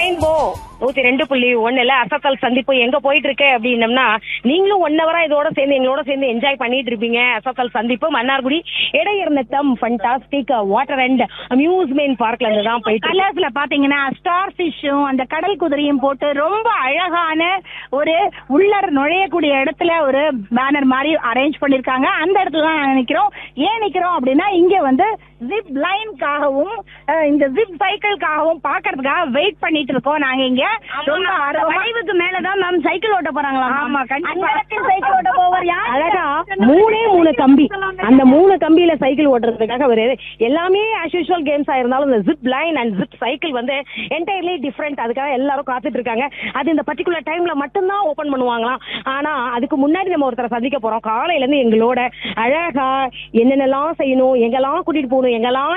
Rainbow நூத்தி ரெண்டு புள்ளி ஒண்ணுல அசத்தல் சந்திப்பு எங்க போயிட்டு இருக்கு அப்படின்னம்னா நீங்களும் ஒன் ஹவரா இதோட சேர்ந்து எங்களோட சேர்ந்து என்ஜாய் பண்ணிட்டு இருப்பீங்க அசத்தல் சந்திப்பு Mannargudi Idaiyarnatham fantastic water and amusement பார்க்ல இருந்து தான் போயிட்டு இருக்கு. கலர்ஸ்ல பாத்தீங்கன்னா ஸ்டார் ஃபிஷ்ஷும் அந்த கடல் குதிரையும் போட்டு ரொம்ப அழகான ஒரு உள்ளர் நுழையக்கூடிய இடத்துல ஒரு பேனர் மாதிரி அரேஞ்ச் பண்ணிருக்காங்க அந்த இடத்துல தான் நாங்க நிக்கிறோம் ஏன் நிக்கிறோம் அப்படின்னா இங்க வந்து ஜிப் லைனுக்காகவும் இந்த ஜிப் சைக்கிள்காகவும் பாக்குறதுக்காக வெயிட் பண்ணிட்டு இருக்கோம் நாங்க இங்க ரொம்ப ஆர்வமா வளைவுக்கு மேலதான் மேம் சைக்கிள் ஓட்ட போறாங்களா ஆமா கண்டிப்பா சைக்கிள் ஓட்ட போவர் அழகா மூணே மூணு கம்பி அந்த மூணு கம்பியில சைக்கிள் ஓட்டுறதுக்காக ஒரு எல்லாமே ஆஸ் யூஷுவல் கேம்ஸா இருந்தாலும் இந்த zip line and zip cycle வந்து என்டையர்லி டிஃப்ரெண்ட் அதுக்காக எல்லாரும் காத்துட்டு இருக்காங்க அது இந்த பர்டிகுலர் டைம்ல மட்டும்தான் ஓபன் பண்ணுவாங்களாம் ஆனா அதுக்கு முன்னாடி நம்ம ஒருத்தரை சந்திக்க போறோம் காலையில இருந்து எங்களோட அழகா என்னென்னலாம் செய்யணும் எங்கெல்லாம் கூட்டிட்டு போகணும் எங்கெல்லாம்